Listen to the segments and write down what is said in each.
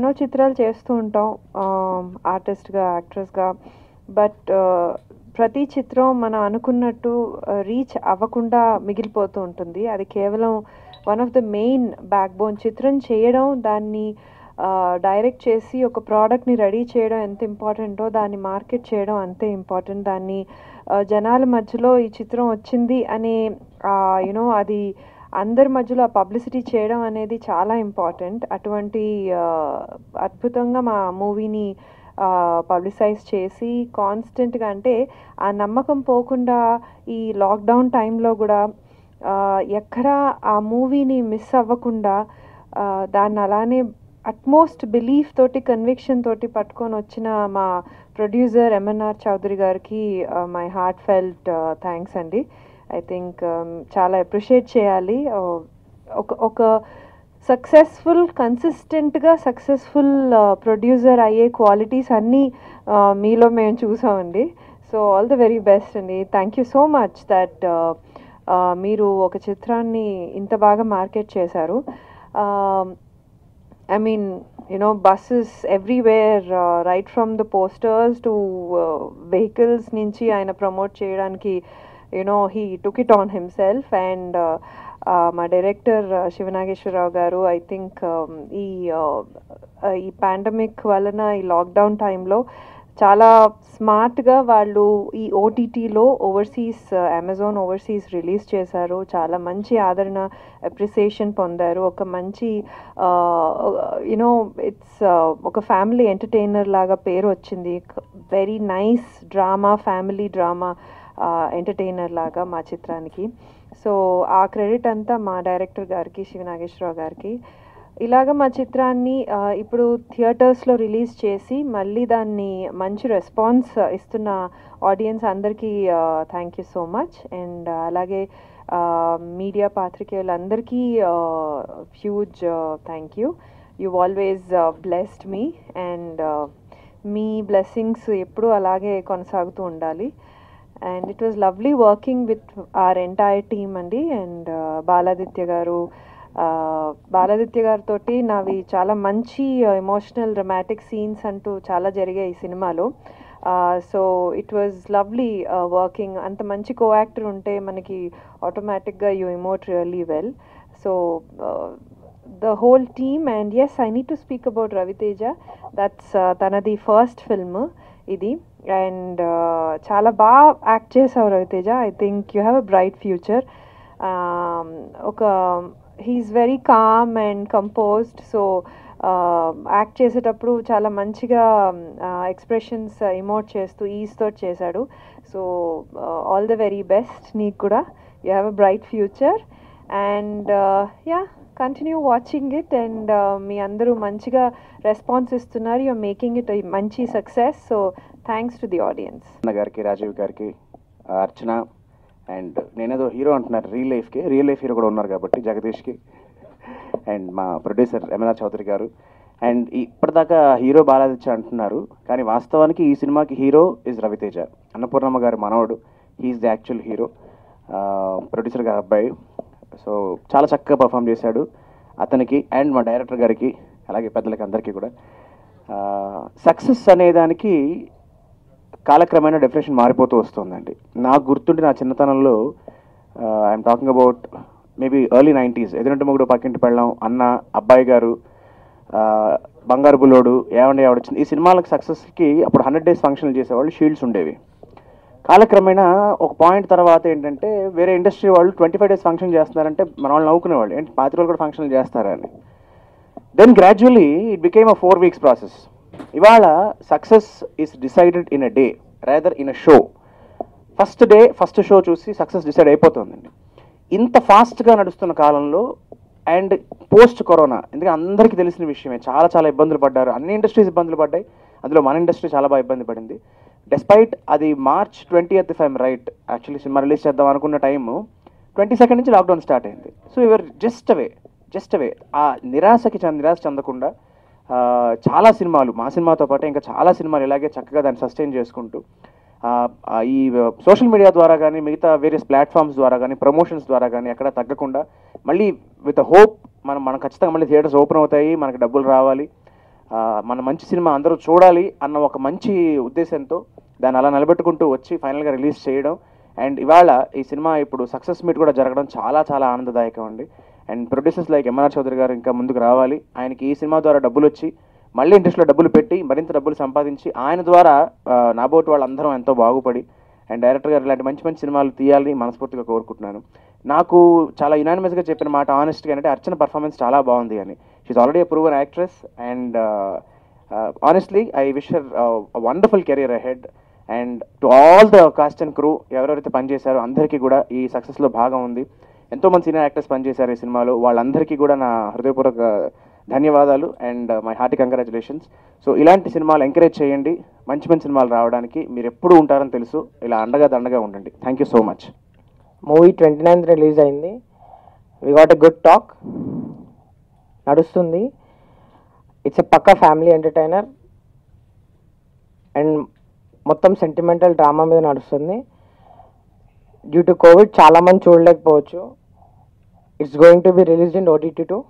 ఎన్నో చిత్రాలు చేస్తూ ఉంటాం ఆర్టిస్ట్గా యాక్ట్రెస్గా బట్ ప్రతి చిత్రం మనం అనుకున్నట్టు రీచ్ అవ్వకుండా మిగిలిపోతూ ఉంటుంది అది కేవలం one of the main backbone చిత్రం చేయడం దాన్ని డైరెక్ట్ చేసి ఒక ప్రోడక్ట్ని రెడీ చేయడం ఎంత ఇంపార్టెంటో దాన్ని మార్కెట్ చేయడం అంతే ఇంపార్టెంట్ దాన్ని ఆ, జనాల మధ్యలో ఈ చిత్రం వచ్చింది అనే యునో అది అందరి మధ్యలో ఆ పబ్లిసిటీ చేయడం అనేది చాలా ఇంపార్టెంట్ అటువంటి ఆ, అద్భుతంగా మా మూవీని పబ్లిసైజ్ చేసి కాన్స్టెంట్గా అంటే ఆ నమ్మకం పోకుండా ఈ లాక్డౌన్ టైంలో కూడా ఆ, ఎక్కడా ఆ మూవీని మిస్ అవ్వకుండా ఆ, దాన్ని అలానే అట్మోస్ట్ బిలీఫ్ తోటి కన్విక్షన్ తోటి పట్టుకొని వచ్చిన మా ప్రొడ్యూసర్ ఎంఎన్ఆర్ చౌదరి గారికి మై హార్ట్ ఫెల్ట్ థ్యాంక్స్ అండి ఐ థింక్ చాలా అప్రిషియేట్ చేయాలి Uh, ఒక ఒక సక్సెస్ఫుల్ కన్సిస్టెంట్గా సక్సెస్ఫుల్ ప్రొడ్యూసర్ అయ్యే క్వాలిటీస్ అన్నీ uh, మీలో మేము చూసామండి so all the very best అండి thank you so much that మీరు ఒక చిత్రాన్ని ఇంత బాగా మార్కెట్ చేశారు I mean you know buses everywhere right from the posters to vehicles నుంచి ఆయన ప్రమోట్ చేయడానికి you know he took it on himself and మా డైరెక్టర్ శివనాగేశ్వరరావు గారు ఐ థింక్ ఈ uh, ఈ పాండమిక్ వలన ఈ లాక్డౌన్ టైంలో చాలా స్మార్ట్గా వాళ్ళు ఈ ఓటీటీలో ఓవర్సీస్ అమెజాన్ ఓవర్సీస్ రిలీజ్ చేశారు చాలా మంచి ఆదరణ అప్రిసియేషన్ పొందారు ఒక మంచి యునో ఇట్స్ ఒక ఫ్యామిలీ ఎంటర్టైనర్ లాగా పేరు వచ్చింది very nice drama family drama entertainer లాగా మా చిత్రానికి సో ఆ క్రెడిట్ అంతా మా డైరెక్టర్ గారికి శివనాగేశ్వరరావు గారికి ఇలాగ మా చిత్రాన్ని ఆ, ఇప్పుడు థియేటర్స్లో రిలీజ్ చేసి మళ్ళీ దాన్ని మంచి రెస్పాన్స్ ఇస్తున్న ఆడియన్స్ అందరికీ thank you so much and అలాగే మీడియా పాత్రికేయులందరికీ huge thank you you always blessed me and మీ బ్లెస్సింగ్స్ ఎప్పుడూ అలాగే కొనసాగుతూ ఉండాలి and it was lovely working with our entire team అండి అండ్ బాలాదిత్య గారు uh, బాలాదిత్య గారితో నావి చాలా మంచి ఎమోషనల్ డ్రమాటిక్ సీన్స్ అంటూ చాలా జరిగాయి ఈ సినిమాలో so it was lovely working అంత మంచి కో యాక్టర్ ఉంటే మనకి ఆటోమేటిక్గా you emote really well so the whole team and yes I need to speak about Raviteja that's తనది ఫస్ట్ ఫిల్మ్ ఇది అండ్ చాలా బాగా యాక్ట్ చేసావు Raviteja I think you have a bright future ఒక he's very calm and composed so act చేసేటప్పుడు చాలా మంచిగా expressions emote చేస్తూ ఈజ్ తోటి చేశాడు so all the very best నీకు కూడా you have a bright future and yeah continue watching it and మీ అందరూ మంచిగా రెస్పాన్స్ ఇస్తున్నారు యూఆర్ మేకింగ్ ఇట్ మంచి success so thanks to the audience అన్న గారికి రాజీవ్ గారికి ఆ, అర్చన అండ్ నేనేదో హీరో అంటున్నారు రియల్ లైఫ్కి రియల్ లైఫ్ హీరో కూడా ఉన్నారు కాబట్టి జగదీష్కి అండ్ మా ప్రొడ్యూసర్ ఎమ్మెల్యే చౌదరి గారు అండ్ ఇప్పటిదాకా హీరో బాలాదిత్య అంటున్నారు కానీ వాస్తవానికి ఈ సినిమాకి హీరో ఇస్ రవితేజ అన్నపూర్ణమ్మ గారి మనవడు he's the actual hero producer గారి అబ్బాయి సో చాలా చక్కగా పర్ఫామ్ చేశాడు అతనికి అండ్ మా డైరెక్టర్ గారికి అలాగే పెద్దలకి అందరికీ కూడా సక్సెస్ అనేదానికి కాలక్రమేణా డెఫినేషన్ మారిపోతూ వస్తుందండి నాకు గుర్తుండి నా చిన్నతనంలో I'm talking about maybe early nineties Edurinti Mogudu Pakkinti పెళ్ళం అన్న అబ్బాయి గారు ఆ, బంగారు బుల్లోడు ఏమండి ఆవిడ ఈ సినిమాలకు సక్సెస్కి అప్పుడు హండ్రెడ్ డేస్ ఫంక్షన్లు చేసేవాళ్ళు షీల్డ్స్ ఉండేవి కాలక్రమేణా ఒక పాయింట్ తర్వాత ఏంటంటే వేరే ఇండస్ట్రీ వాళ్ళు ట్వంటీ ఫైవ్ డేస్ ఫంక్షన్ చేస్తున్నారంటే మన వాళ్ళు నవ్వుకునేవాళ్ళు ఏంటి పాతి రోజులు కూడా ఫంక్షన్లు చేస్తారని then gradually it became a four weeks process ఇవాళ success is decided in a day rather in a show first day first show చూసి సక్సెస్ డిసైడ్ అయిపోతుందండి ఇంత ఫాస్ట్గా నడుస్తున్న కాలంలో అండ్ పోస్ట్ కరోనా ఎందుకంటే అందరికీ తెలిసిన విషయమే చాలా చాలా ఇబ్బందులు పడ్డారు అన్ని ఇండస్ట్రీస్ ఇబ్బందులు పడ్డాయి అందులో మన ఇండస్ట్రీ చాలా బాగా ఇబ్బంది పడింది డెస్పైట్ అది March twenty eighth fine right actually సినిమా రిలీజ్ చేద్దాం అనుకున్న టైము ట్వంటీ సెకండ్ నుంచి లాక్డౌన్ స్టార్ట్ అయింది so ever just away just away ఆ నిరాశకి చెంద నిరాశ చెందకుండా ఆ, చాలా సినిమాలు మా సినిమాతో పాటు ఇంకా చాలా సినిమాలు ఇలాగే చక్కగా దాన్ని సస్టైన్ చేసుకుంటూ ఆ, ఆ, ఈ సోషల్ మీడియా ద్వారా కానీ మిగతా వేరియస్ ప్లాట్ఫామ్స్ ద్వారా కానీ ప్రమోషన్స్ ద్వారా కానీ ఎక్కడ తగ్గకుండా మళ్ళీ విత్ హోప్ మనం మనం ఖచ్చితంగా మళ్ళీ థియేటర్స్ ఓపెన్ అవుతాయి మనకి డబ్బులు రావాలి ఆ, మన మంచి సినిమా అందరూ చూడాలి అన్న ఒక మంచి ఉద్దేశంతో దాన్ని అలా నిలబెట్టుకుంటూ వచ్చి ఫైనల్గా రిలీజ్ చేయడం అండ్ ఇవాళ ఈ సినిమా ఇప్పుడు సక్సెస్ మీట్ కూడా జరగడం చాలా చాలా ఆనందదాయకం అండి and producers like M R Chowdary గారు ఇంకా ముందుకు రావాలి ఆయనకి ఈ సినిమా ద్వారా డబ్బులు వచ్చి మళ్ళీ ఇంట్రెస్ట్లో డబ్బులు పెట్టి మరింత డబ్బులు సంపాదించి ఆయన ద్వారా ఆ, నాబోటి వాళ్ళందరం ఎంతో బాగుపడి అండ్ డైరెక్టర్ గారు ఇలాంటి మంచి మంచి సినిమాలు తీయాలని మనస్ఫూర్తిగా కోరుకుంటున్నాను నాకు చాలా యునానిమస్గా చెప్పిన మాట ఆనెస్ట్గా అంటే అర్చన పర్ఫార్మెన్స్ చాలా బాగుంది అని she's already proven actress and honestly I wish her wonderful career ahead and to all the cast and crew ఎవరెవరైతే పనిచేశారో అందరికీ కూడా ఈ సక్సెస్లో భాగం ఉంది ఎంతోమంది సీనియర్ యాక్టర్స్ పనిచేశారు ఈ సినిమాలో వాళ్ళందరికీ కూడా నా హృదయపూర్వక ధన్యవాదాలు and my hearty congratulations so ఇలాంటి సినిమాలు ఎంకరేజ్ చేయండి మంచి మంచి సినిమాలు రావడానికి మీరు ఎప్పుడు ఉంటారని తెలుసు ఇలా అండగా దండగా ఉండండి thank you so much movie twenty ninth release అయింది we got a good talk నడుస్తుంది ఇట్స్ ఎ పక్క ఫ్యామిలీ ఎంటర్టైనర్ అండ్ మొత్తం సెంటిమెంటల్ డ్రామా మీద నడుస్తుంది డ్యూ టు కోవిడ్ చాలామంది చూడలేకపోవచ్చు it's going to be release in OTT to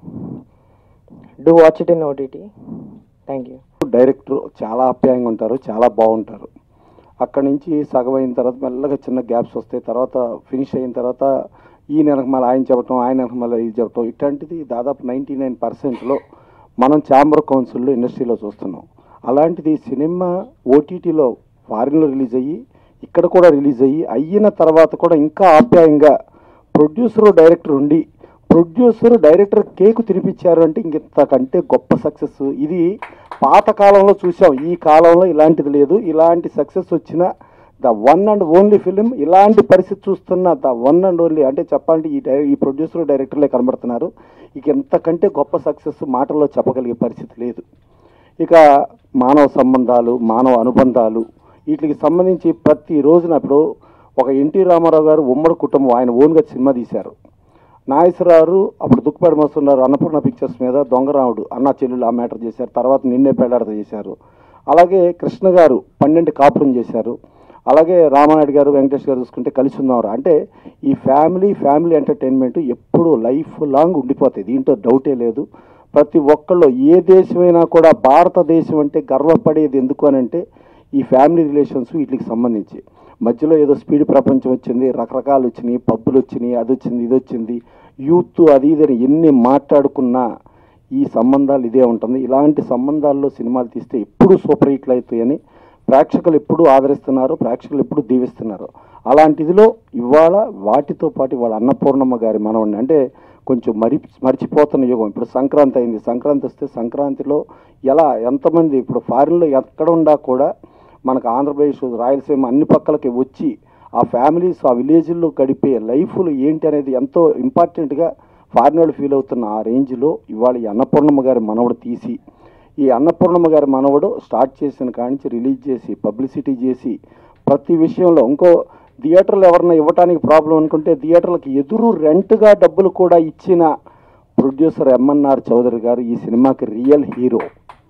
do watch it in OTT thank you director చాలా ఆప్యాయంగా ఉంటారు చాలా బాగుంటారు అక్కడి నుంచి సగం అయిన తర్వాత మెల్లగా చిన్న గ్యాప్స్ వస్తాయి తర్వాత ఫినిష్ అయిన తర్వాత ఈ నెలకు మళ్ళీ ఆయన చెప్పటం ఆయన నెలకు మళ్ళీ ఇది చెప్పటం ఇట్లాంటిది దాదాపు నైంటీ నైన్ పర్సెంట్లో మనం ఛాంబర్ కౌన్సిల్లో ఇండస్ట్రీలో చూస్తున్నాం అలాంటిది సినిమా ఓటీటీలో ఫారిన్లో రిలీజ్ అయ్యి ఇక్కడ కూడా రిలీజ్ అయ్యి అయిన తర్వాత కూడా ఇంకా ఆప్యాయంగా ప్రొడ్యూసర్ డైరెక్టర్ ఉండి ప్రొడ్యూసర్ డైరెక్టర్ కేకు తినిపించారు అంటే ఇంతకంటే గొప్ప సక్సెస్ ఇది పాత కాలంలో చూసాం ఈ కాలంలో ఇలాంటిది లేదు ఇలాంటి సక్సెస్ వచ్చిన the one and only film ఇలాంటి పరిస్థితి చూస్తున్న ద వన్ అండ్ ఓన్లీ అంటే చెప్పాలంటే ఈ డై ఈ ప్రొడ్యూసర్ డైరెక్టర్లే కనబడుతున్నారు ఇక ఎంతకంటే గొప్ప సక్సెస్ మాటల్లో చెప్పగలిగే పరిస్థితి లేదు ఇక మానవ సంబంధాలు మానవ అనుబంధాలు వీటికి సంబంధించి ప్రతి రోజున ఇప్పుడు ఒక ఎన్టీ రామారావు గారు ఉమ్మడి కుటుంబం ఆయన ఓన్గా సినిమా తీశారు నాగేశ్వరరావు అప్పుడు దుక్కుపాటి మస్తున్నారు అన్నపూర్ణ పిక్చర్స్ మీద దొంగరాముడు అన్న చెల్లెలు ఆ మ్యాటర్ చేశారు తర్వాత నిన్నే పెళ్ళాడత చేశారు అలాగే కృష్ణ గారు పన్నెండు కాపురం చేశారు అలాగే రామానాయుడు గారు వెంకటేష్ గారు చూసుకుంటే కలిసి ఉన్నవారు అంటే ఈ ఫ్యామిలీ ఫ్యామిలీ ఎంటర్టైన్మెంట్ ఎప్పుడూ లైఫ్ లాంగ్ ఉండిపోతాయి దీంట్లో డౌటే లేదు ప్రతి ఒక్కళ్ళు ఏ దేశమైనా కూడా భారతదేశం అంటే గర్వపడేది ఎందుకు అని అంటే ఈ ఫ్యామిలీ రిలేషన్స్ వీటికి సంబంధించి మధ్యలో ఏదో స్పీడ్ ప్రపంచం వచ్చింది రకరకాలు వచ్చినాయి పబ్బులు వచ్చినాయి అది వచ్చింది ఇది వచ్చింది యూత్ అది ఇది అని ఎన్ని మాట్లాడుకున్నా ఈ సంబంధాలు ఇదే ఉంటుంది ఇలాంటి సంబంధాల్లో సినిమాలు తీస్తే ఎప్పుడు సూపర్ హిట్లు అవుతాయని ప్రేక్షకులు ఎప్పుడు ఆదరిస్తున్నారు ప్రేక్షకులు ఎప్పుడు దీవిస్తున్నారు అలాంటి ఇదిలో ఇవాళ వాటితో పాటు ఇవాళ అన్నపూర్ణమ్మ గారి మనవడిని అంటే కొంచెం మరి మర్చిపోతున్న యుగం ఇప్పుడు సంక్రాంతి అయింది సంక్రాంతి వస్తే సంక్రాంతిలో ఎలా ఎంతమంది ఇప్పుడు ఫారిన్లో ఎక్కడ ఉండా కూడా మనకు ఆంధ్రప్రదేశ్ రాయలసీమ అన్ని పక్కలకి వచ్చి ఆ ఫ్యామిలీస్ ఆ విలేజ్లో గడిపే లైఫ్లు ఏంటి అనేది ఎంతో ఇంపార్టెంట్గా ఫారిన్ వాళ్ళు ఫీల్ అవుతున్న ఆ రేంజ్లో ఇవాళ ఈ అన్నపూర్ణమ్మ గారి మనవడు తీసి ఈ అన్నపూర్ణమ్మ గారి మనవడు స్టార్ట్ చేసిన కాడి నుంచి రిలీజ్ చేసి పబ్లిసిటీ చేసి ప్రతి విషయంలో ఇంకో థియేటర్లు ఎవరన్నా ఇవ్వడానికి ప్రాబ్లం అనుకుంటే థియేటర్లకు ఎదురు రెంట్గా డబ్బులు కూడా ఇచ్చిన ప్రొడ్యూసర్ ఎంఎన్ఆర్ చౌదరి గారు ఈ సినిమాకి రియల్ హీరో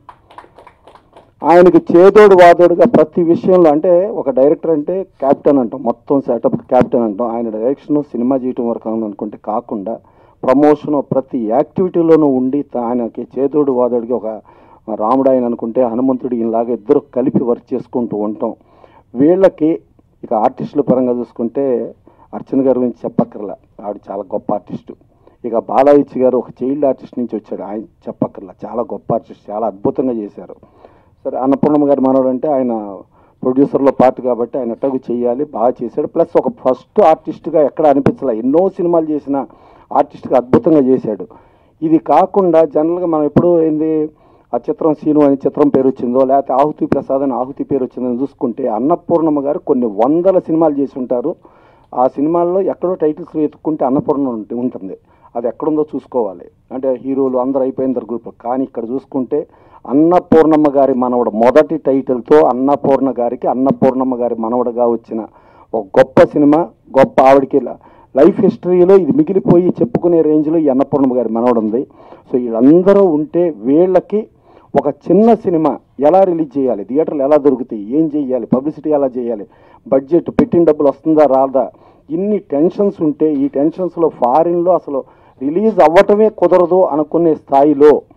ఆయనకి చేదోడు వాదోడుగా ప్రతి విషయంలో అంటే ఒక డైరెక్టర్ అంటే క్యాప్టెన్ అంటాం మొత్తం సెటప్ క్యాప్టెన్ అంటాం ఆయన డైరెక్షన్ సినిమా చేయటం వరకు అనుకుంటే కాకుండా ప్రమోషన్ ప్రతి యాక్టివిటీలోనూ ఉండి తా- ఆయనకి చేదోడు వాదోడికి ఒక రాముడు ఆయన అనుకుంటే హనుమంతుడు ఈయనలాగా ఇద్దరు కలిపి వర్క్ చేసుకుంటూ ఉంటాం వీళ్ళకి ఇక ఆర్టిస్టుల పరంగా చూసుకుంటే అర్చన గారి గురించి చెప్పక్కర్లా ఆవిడ చాలా గొప్ప ఆర్టిస్టు ఇక బాలాయిచ్చి గారు ఒక చైల్డ్ ఆర్టిస్ట్ నుంచి వచ్చాడు ఆయన చెప్పక్కర్లా చాలా గొప్ప ఆర్టిస్ట్ చాలా అద్భుతంగా చేశారు సరే అన్నపూర్ణమ్మ గారు మనవడు అంటే ఆయన ప్రొడ్యూసర్లో పార్ట్ కాబట్టి ఆయన ఎట్టగు చేయాలి బాగా చేశాడు ప్లస్ ఒక ఫస్ట్ ఆర్టిస్ట్గా ఎక్కడ అనిపించలే ఎన్నో సినిమాలు చేసిన ఆర్టిస్ట్గా అద్భుతంగా చేశాడు ఇది కాకుండా జనరల్గా మనం ఎప్పుడు ఏంది ఆ చిత్రం సీను అని చిత్రం పేరు వచ్చిందో లేకపోతే ఆహుతి ప్రసాద్ అని ఆహుతి పేరు వచ్చిందని చూసుకుంటే అన్నపూర్ణమ్మ గారు కొన్ని వందల సినిమాలు చేసి ఉంటారు ఆ సినిమాల్లో ఎక్కడో టైటిల్స్ వెతుక్కుంటే అన్నపూర్ణ ఉంట- ఉంటుంది అది ఎక్కడుందో చూసుకోవాలి అంటే హీరోలు అందరూ అయిపోయిన తర్వాత గ్రూప్ కానీ ఇక్కడ చూసుకుంటే అన్నపూర్ణమ్మ గారి మనవడు మొదటి టైటిల్తో అన్నపూర్ణ గారికి అన్నపూర్ణమ్మ గారి మనవడుగా వచ్చిన ఒక గొప్ప సినిమా గొప్ప ఆవిడకి ల- లైఫ్ హిస్టరీలో ఇది మిగిలిపోయి చెప్పుకునే రేంజ్లో ఈ అన్నపూర్ణమ్మ గారి మనవడు ఉంది సో వీళ్ళందరూ ఉంటే వీళ్ళకి ఒక చిన్న సినిమా ఎలా రిలీజ్ చేయాలి థియేటర్లు ఎలా దొరుకుతాయి ఏం చేయాలి పబ్లిసిటీ ఎలా చేయాలి బడ్జెట్ పెట్టిన డబ్బులు వస్తుందా రాదా ఇన్ని టెన్షన్స్ ఉంటే ఈ టెన్షన్స్లో ఫారిన్లో అసలు రిలీజ్ అవ్వటమే కుదరదు అనుకునే స్థాయిలో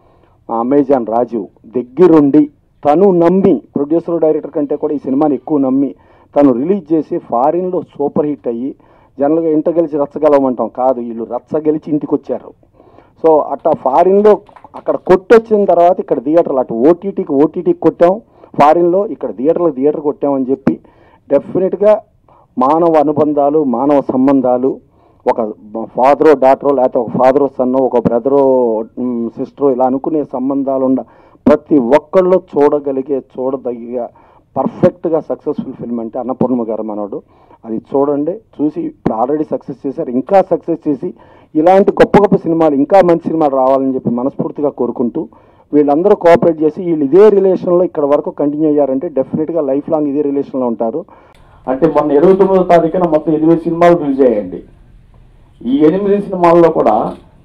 అమెజాన్ రాజీవ్ దగ్గరుండి తను నమ్మి ప్రొడ్యూసర్ డైరెక్టర్ కంటే కూడా ఈ సినిమాని ఎక్కువ నమ్మి తను రిలీజ్ చేసి ఫారిన్లో సూపర్ హిట్ అయ్యి జనరల్గా ఇంట గెలిచి రచ్చగలమంటాం కాదు వీళ్ళు రచ్చ గెలిచి ఇంటికి వచ్చారు సో అట్లా ఫారిన్లో అక్కడ కొట్టొచ్చిన తర్వాత ఇక్కడ థియేటర్లు అటు ఓటీటీకి ఓటీటీకి కొట్టాం ఫారిన్లో ఇక్కడ థియేటర్లకు థియేటర్ కొట్టామని చెప్పి డెఫినెట్గా మానవ అనుబంధాలు మానవ సంబంధాలు ఒక ఫాదరో డాటరో లేకపోతే ఒక ఫాదరో సన్నో ఒక బ్రదరో సిస్టరో ఇలా అనుకునే సంబంధాలు ఉన్న ప్రతి ఒక్కళ్ళు చూడగలిగే చూడదగిన పర్ఫెక్ట్గా సక్సెస్ఫుల్ ఫిల్మ్ అంటే అన్నపూర్ణ గారు మనోడు అది చూడండి చూసి ఇప్పుడు ఆల్రెడీ సక్సెస్ చేశారు ఇంకా సక్సెస్ చేసి ఇలాంటి గొప్ప గొప్ప సినిమాలు ఇంకా మంచి సినిమాలు రావాలని చెప్పి మనస్ఫూర్తిగా కోరుకుంటూ వీళ్ళందరూ కోఆపరేట్ చేసి వీళ్ళు ఇదే రిలేషన్లో ఇక్కడ వరకు కంటిన్యూ అయ్యారంటే డెఫినెట్గా లైఫ్ లాంగ్ ఇదే రిలేషన్లో ఉంటారు అంటే మొన్న ఇరవై తొమ్మిదో తారీఖున మొత్తం ఎనిమిది సినిమాలు రిలీజ్ అయ్యాయండి ఈ ఎనిమిది సినిమాల్లో కూడా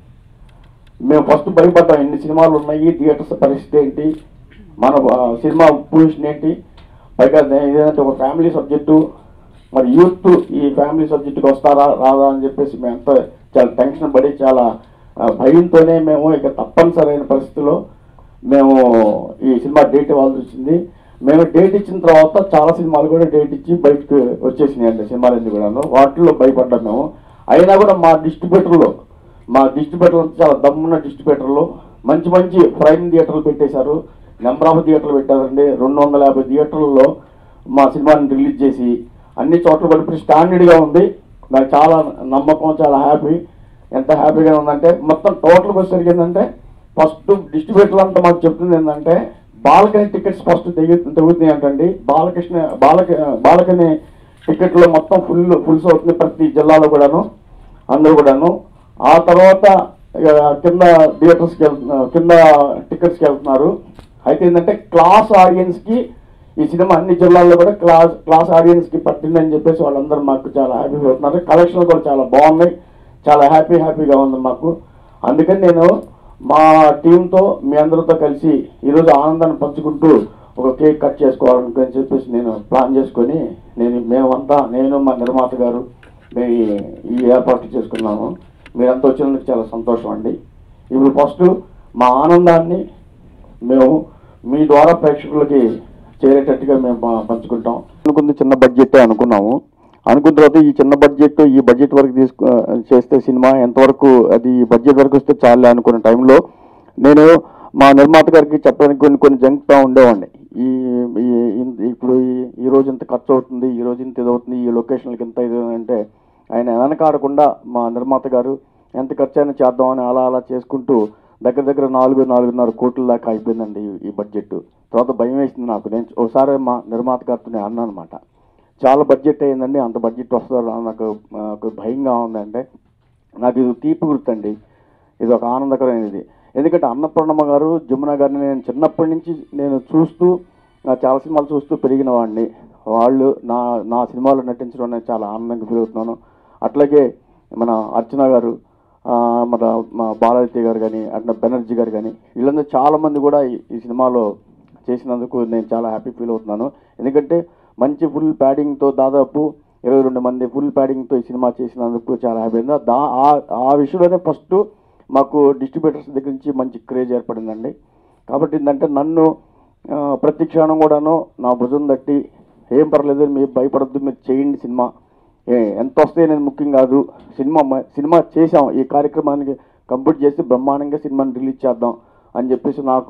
మేము ఫస్ట్ భయపడ్డాం ఎన్ని సినిమాలు ఉన్నాయి థియేటర్స్ పరిస్థితి ఏంటి మన ఆ, సినిమా పొజిషన్ ఏంటి పైగా దే- ఇదేంటంటే ఒక ఫ్యామిలీ సబ్జెక్టు మరి యూత్ ఈ ఫ్యామిలీ సబ్జెక్టుకి వస్తారా రాదా అని చెప్పేసి మేమంతా చాలా టెన్షన్ పడి చాలా ఆ, భయంతోనే మేము ఇక తప్పనిసరైన పరిస్థితిలో మేము ఈ సినిమా డేట్ ఇవ్వాల్సి వచ్చింది మేము డేట్ ఇచ్చిన తర్వాత చాలా సినిమాలు కూడా డేట్ ఇచ్చి బయటకు వచ్చేసినాయి అండి సినిమాలన్నీ కూడాను వాటిల్లో భయపడ్డాం మేము అయినా కూడా మా డిస్ట్రిబ్యూటర్లో మా డిస్ట్రిబ్యూటర్లు అంతా చాలా దమ్మున్న డిస్ట్రిబ్యూటర్లు మంచి మంచి ప్రైమ్ థియేటర్లు పెట్టేశారు నెంబర్ ఆఫ్ థియేటర్లు పెట్టారండి రెండు వందల యాభై థియేటర్లలో మా సినిమాని రిలీజ్ చేసి అన్ని చోట్ల కలిపి స్టాండర్డ్గా ఉంది నాకు చాలా నమ్మకం చాలా హ్యాపీ ఎంత హ్యాపీగా ఉందంటే మొత్తం టోటల్గా వచ్చేసరికి ఏంటంటే ఫస్ట్ డిస్ట్రిబ్యూటర్లు అంతా మాకు చెప్తుంది ఏంటంటే బాలకని టికెట్స్ ఫస్ట్ తెగి తెగుతున్నాయి అంటండి బాలకృష్ణ బాలక బాలకని టికెట్లు మొత్తం ఫుల్ ఫుల్స్ అవుతుంది ప్రతి జిల్లాలో కూడాను అందరూ కూడాను ఆ తర్వాత ఇక కింద థియేటర్స్కి వెళ్తున్నారు కింద టికెట్స్కి వెళ్తున్నారు అయితే ఏంటంటే క్లాస్ ఆడియన్స్కి ఈ సినిమా అన్ని జిల్లాల్లో కూడా క్లాస్ క్లాస్ ఆడియన్స్కి పట్టిందని చెప్పేసి వాళ్ళందరూ మాకు చాలా హ్యాపీగా అవుతున్నారు కలెక్షన్లు కూడా చాలా బాగున్నాయి చాలా హ్యాపీ హ్యాపీగా ఉంది మాకు అందుకని నేను మా టీంతో మీ అందరితో కలిసి ఈరోజు ఆనందాన్ని పంచుకుంటూ ఒక కేక్ కట్ చేసుకోవాలని చెప్పేసి నేను ప్లాన్ చేసుకొని నేను మేమంతా నేను మా నిర్మాత గారు మేము ఈ- ఈ ఏర్పాట్లు చేసుకున్నాము మీరంతా వచ్చినందుకు చాలా సంతోషం అండి ఇప్పుడు ఫస్ట్ మా ఆనందాన్ని మేము మీ ద్వారా ప్రేక్షకులకి చేరేటట్టుగా మేము ప- పంచుకుంటాం అనుకుంది చిన్న బడ్జెట్ అనుకున్నాము అనుకున్న తర్వాత ఈ చిన్న బడ్జెట్ ఈ బడ్జెట్ వరకు తీసుకు చేస్తే సినిమా ఎంతవరకు అది ఈ బడ్జెట్ వరకు వస్తే చాలే అనుకున్న టైంలో నేను మా నిర్మాత గారికి చెప్పడానికి కొన్ని కొన్ని జంకుతా ఉండేవాడిని ఈ ఈ- ఇన్- ఇప్పుడు ఈ- ఈ రోజు ఇంత ఖర్చు అవుతుంది ఈ రోజు ఇంత ఇది అవుతుంది ఈ లొకేషన్లకి ఇంత ఇది అంటే ఆయన వెనకాడకుండా మా నిర్మాత గారు ఎంత ఖర్చు అయినా చేద్దామని అలా అలా చేసుకుంటూ దగ్గర దగ్గర నాలుగు నాలుగున్నర కోట్ల దాకా అయిపోయిందండి ఈ- ఈ బడ్జెట్ తర్వాత భయం వేసింది నాకు నేను ఒకసారి మా నిర్మాత గారితో నేను అన్నాను అనమాట చాలా బడ్జెట్ అయ్యిందండి అంత బడ్జెట్ వస్తుందా నాకు నాకు భయంగా ఉందంటే నాకు ఇది తీపి గుర్తండి ఇది ఒక ఆనందకరమైనది ఎందుకంటే అన్నపూర్ణమ్మ గారు జమున గారిని నేను చిన్నప్పటి నుంచి నేను చూస్తూ నా చాలా సినిమాలు చూస్తూ పెరిగిన వాడిని వాళ్ళు నా నా సినిమాలో నటించడం అనేది చాలా ఆనందంగా ఫీల్ అవుతున్నాను అట్లాగే మన అర్చన గారు ఆ, మన మా బాలాదిత్య గారు కానీ అట్లా బెనర్జీ గారు కానీ వీళ్ళందరూ చాలా మంది కూడా ఈ- ఈ సినిమాలో చేసినందుకు నేను చాలా హ్యాపీ ఫీల్ అవుతున్నాను ఎందుకంటే మంచి ఫుల్ ప్యాడింగ్తో దాదాపు ఇరవై రెండు మంది ఫుల్ ప్యాడింగ్తో ఈ సినిమా చేసినందుకు చాలా హ్యాపీ అయింది దా ఆ- ఆ విషయంలోనే ఫస్ట్ మాకు డిస్ట్రిబ్యూటర్స్ దగ్గర నుంచి మంచి క్రేజ్ ఏర్పడిందండి కాబట్టి ఏంటంటే నన్ను ఆ, ప్రతి క్షణం కూడాను నా భుజం తట్టి ఏం పర్లేదు మీరు భయపడద్దు మీరు చేయండి సినిమా ఏ ఎంత వస్తే నేను ముఖ్యం కాదు సినిమా మ- సినిమా చేసాం ఈ కార్యక్రమానికి కంప్లీట్ చేసి బ్రహ్మాండంగా సినిమాని రిలీజ్ చేద్దాం అని చెప్పేసి నాకు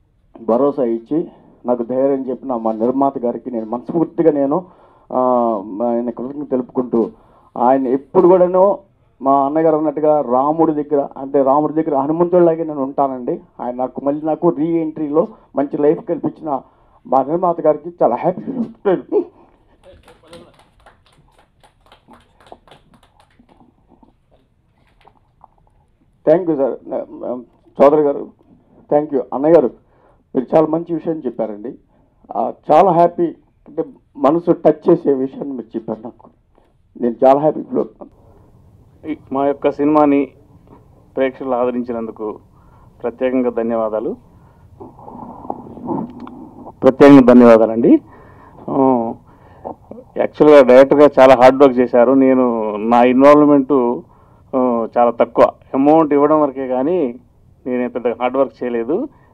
భరోసా ఇచ్చి నాకు ధైర్యం చెప్పిన మా నిర్మాత గారికి నేను మనస్ఫూర్తిగా నేను ఆ, ఆయన కృతజ్ఞత తెలుపుకుంటూ ఆయన ఎప్పుడు కూడాను మా అన్నగారు అన్నట్టుగా రాముడి దగ్గర అంటే రాముడి దగ్గర హనుమంతుడిలాగే నేను ఉంటానండి ఆయన నాకు మళ్ళీ నాకు రీ ఎంట్రీలో మంచి లైఫ్ కల్పించిన మా నిర్మాత గారికి చాలా హ్యాపీ ఫీల్ అవుతున్నాను థ్యాంక్ యూ సార్ చౌదరి గారు థ్యాంక్ యూ అన్నయ్య గారు మీరు చాలా మంచి విషయం చెప్పారండి ఆ, చాలా హ్యాపీ అంటే మనసు టచ్ చేసే విషయాన్ని మీరు చెప్పారు నాకు నేను చాలా హ్యాపీ ఫీల్ అవుతున్నాను ఈ- మా యొక్క సినిమాని ప్రేక్షకులు ఆదరించినందుకు ప్రత్యేకంగా ధన్యవాదాలు ప్రత్యేకంగా ధన్యవాదాలండి ఆ, యాక్చువల్గా డైరెక్టర్గా చాలా హార్డ్ వర్క్ చేశారు నేను నా ఇన్వాల్వ్మెంటు ఆ, చాలా తక్కువ అమౌంట్ ఇవ్వడం వరకే కానీ నేను పెద్ద హార్డ్ వర్క్ చేయలేదు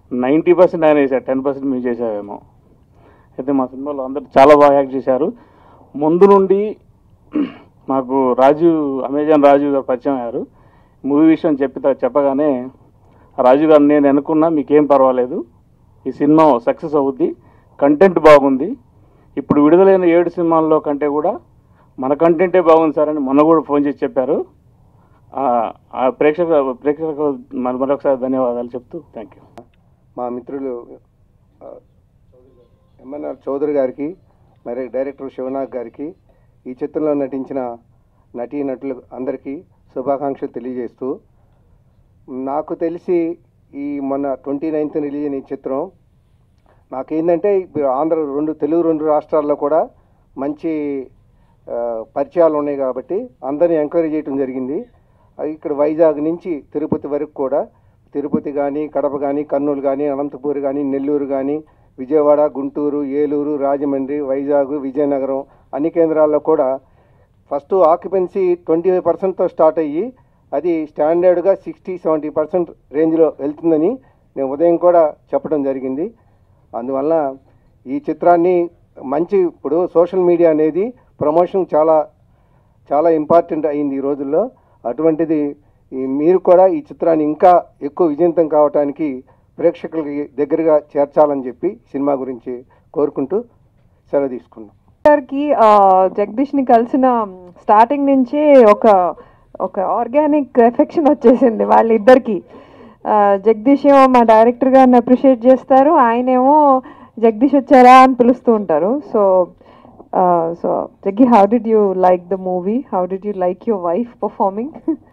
నైంటీ పర్సెంట్ ఆయన వేసారు టెన్ పర్సెంట్ మేము చేసామేమో అయితే మా సినిమాలో అందరు చాలా బాగా యాక్ట్ చేశారు ముందు నుండి మాకు రాజు అమెజాన్ రాజు గారు పరిచయం అయ్యారు మూవీ విషయం చెప్పి చెప్పగానే రాజు గారు నేను అనుకున్నా మీకేం పర్వాలేదు ఈ సినిమా సక్సెస్ అవుద్ది కంటెంట్ బాగుంది ఇప్పుడు విడుదలైన ఏడు సినిమాల్లో కంటే కూడా మన కంటెంటే బాగుంది సార్ అని మొన్న కూడా ఫోన్ చేసి చెప్పారు ఆ- ఆ ప్రేక్షక ప్రేక్షకులకు మరి మరొకసారి ధన్యవాదాలు చెప్తూ థ్యాంక్ యూ మా మిత్రులు ఆ, ఎంఎన్ఆర్ చౌదరి గారికి మరి డైరెక్టర్ శివనాగ్ గారికి ఈ చిత్రంలో నటించిన నటీ నటులు అందరికీ శుభాకాంక్షలు తెలియజేస్తూ నాకు తెలిసి ఈ మొన్న ట్వంటీ నైన్త్ రిలీజ్ అయిన ఈ చిత్రం నాకేంటంటే ఇప్పుడు ఆంధ్ర రెండు తెలుగు రెండు రాష్ట్రాల్లో కూడా మంచి ఆ, పరిచయాలు ఉన్నాయి కాబట్టి అందరిని ఎంకరేజ్ చేయడం జరిగింది అది ఇక్కడ వైజాగ్ నుంచి తిరుపతి వరకు కూడా తిరుపతి కానీ కడప కానీ కర్నూలు కానీ అనంతపూర్ కానీ నెల్లూరు కానీ విజయవాడ గుంటూరు ఏలూరు రాజమండ్రి వైజాగ్ విజయనగరం అన్ని కేంద్రాల్లో కూడా ఫస్ట్ ఆక్యుపెన్సీ ట్వంటీ ఫైవ్ పర్సెంట్తో స్టార్ట్ అయ్యి అది స్టాండర్డ్గా సిక్స్టీ సెవెంటీ పర్సెంట్ రేంజ్లో వెళ్తుందని నేను ఉదయం కూడా చెప్పడం జరిగింది అందువల్ల ఈ చిత్రాన్ని మంచి ఇప్పుడు సోషల్ మీడియా అనేది ప్రమోషన్ చాలా చాలా ఇంపార్టెంట్ అయింది ఈ రోజుల్లో అటువంటిది ఈ మీరు కూడా ఈ చిత్రాన్ని ఇంకా ఎక్కువ విజయంతం కావటానికి ప్రేక్షకులకి దగ్గరగా చేర్చాలని చెప్పి సినిమా గురించి కోరుకుంటూ సెలవు తీసుకున్నాం గారికి జగదీష్ ని కలిసిన స్టార్టింగ్ నుంచే ఒక ఒక ఆర్గానిక్ ఎఫెక్షన్ వచ్చేసింది వాళ్ళిద్దరికి ఆ, జగదీష్ ఏమో మా డైరెక్టర్ గారిని అప్రిషియేట్ చేస్తారు ఆయనేమో జగదీష్ వచ్చారా అని పిలుస్తూ ఉంటారు so so Jaggi how did you like the movie how did you like your wife performing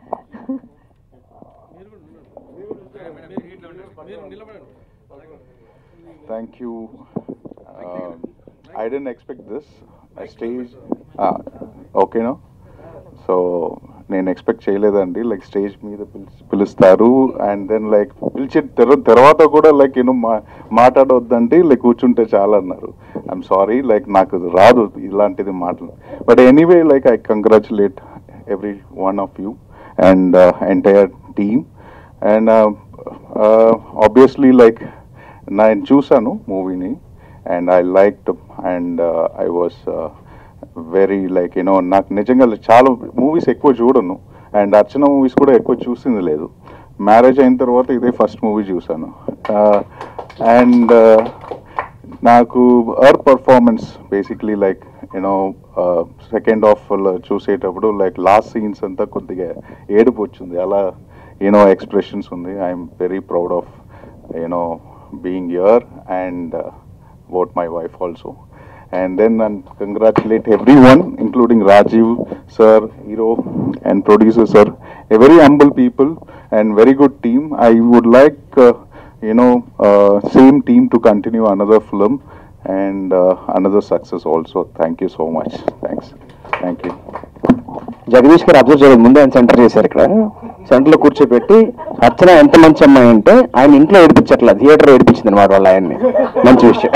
Thank you. Uh, I didn't expect this. I stage. Uh, okay, no? So నేను ఎక్స్పెక్ట్ చేయలేదండి like stage మీద పిలిచి పిలుస్తారు and then like పిలిచి తెర- తర్వాత కూడా like you know మా మాట్లాడవద్దంటే లైక్ కూర్చుంటే చాలా అన్నారు ఐఎమ్ సారీ లైక్ నాకు రాదు ఇలాంటిది మాటలు but anyway like I congratulate every one of you and entire team and obviously like నేను చూసాను మూవీని and I like and I was very like you know నాకు నిజంగా చాలా మూవీస్ ఎక్కువ చూడను అండ్ అర్చన మూవీస్ కూడా ఎక్కువ చూసింది లేదు మ్యారేజ్ అయిన తర్వాత ఇదే ఫస్ట్ మూవీ చూసాను అండ్ నాకు her performance basically like you know second half చూసేటప్పుడు లైక్ లాస్ట్ సీన్స్ అంతా కొద్దిగా ఏడుపు వచ్చింది అలా యూనో ఎక్స్ప్రెషన్స్ ఉంది I'm very proud of you know being here and about my wife also. And then and congratulate everyone, including Rajiv sir, hero, and producer sir. A very humble people and very good team. I would like, uh, you know, uh, same team to continue another film and uh, another success also. Thank you so much. Thanks. Thank you. Jagadish గారు observe చేయలేదు ముందే ఆయన centre చేశారు ఇక్కడ centre లో కూర్చోబెట్టి అర్చన ఎంత మంచి అమ్మాయి అంటే ఆయన ఇంట్లో ఏడిపించట్లా థియేటర్ ఏడిపించింది అనమాట వాళ్ళ ఆయన్ని మంచి విషయం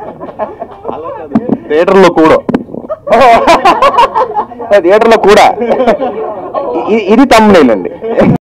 థియేటర్ లో కూడా థియేటర్ లో కూడా ఇ- ఇది తమ్ముడేలండి